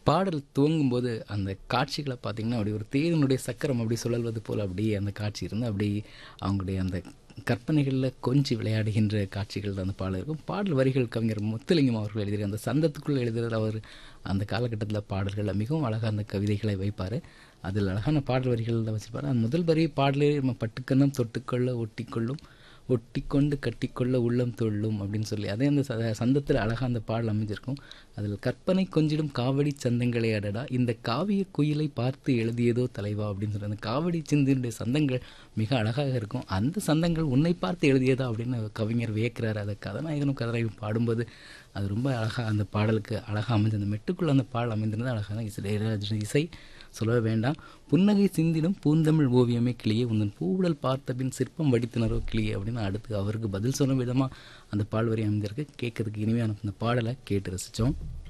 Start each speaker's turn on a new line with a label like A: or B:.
A: பாடல் துவங்கும்போது அந்த காட்சிகளை பார்த்தீங்கன்னா அப்படி ஒரு தேரினுடைய சக்கரம் அப்படி சுழல்வது போல் அப்படியே அந்த காட்சி இருந்து அப்படி அவங்களுடைய அந்த கற்பனைகளில் கொஞ்சி விளையாடுகின்ற காட்சிகள் அந்த பாடல் இருக்கும் பாடல் வரிகள் கவிஞர் முத்துலிங்கம் அவர்கள் எழுதிய அந்த சந்தத்துக்குள் எழுதுகிற அவர் அந்த காலகட்டத்தில் பாடல்களில் மிகவும் அழகாக அந்த கவிதைகளை வைப்பார் அதில் அழகான பாடல் வரிகளில் வச்சிருப்பார் அந்த முதல் வரி பாடலே நம்ம பட்டுக்கண்ணம் தொட்டுக்கொள்ள ஒட்டிக்கொள்ளும் ஒட்டிக்கொண்டு கட்டிக்கொள்ள உள்ளம் தொள்ளும் அப்படின்னு சொல்லி அதே அந்த ச- சந்தத்தில் அழகாக அந்த பாடல் அமைஞ்சிருக்கும் அதில் கற்பனை கொஞ்சிடும் காவடி சந்தங்களே அடடா இந்த காவிய குயிலை பார்த்து எழுதியதோ தலைவா அப்படின்னு சொல்லி அந்த காவடி சிந்தினுடைய சந்தங்கள் மிக அழகாக இருக்கும் அந்த சந்தங்கள் உன்னை பார்த்து எழுதியதா அப்படின்னு கவிஞர் வியக்கிறார் அதை கதாநாயகனும் கதாநாயகனும் பாடும்போது அது ரொம்ப அழகாக அந்த பாடலுக்கு அழகாக அமைஞ்சு அந்த மெட்டுக்குள்ள அந்த பாடல் அமைந்திருந்தது அழகான இசை இளையராஜா இசை சொல்லவே வேண்டாம் புன்னகை சிந்திடும் பூந்தமிழ் ஓவியமே கிளியே உந்தன் பூவுடல் பார்த்த பின் சிற்பம் வடித்தினரோ கிளியே அப்படின்னு அடுத்து அவருக்கு பதில் சொல்லும் விதமாக அந்த பால் வரி அமைந்திருக்கு கேட்கறதுக்கு இனிமையான அந்த பாடலை கேட்டு ரசித்தோம்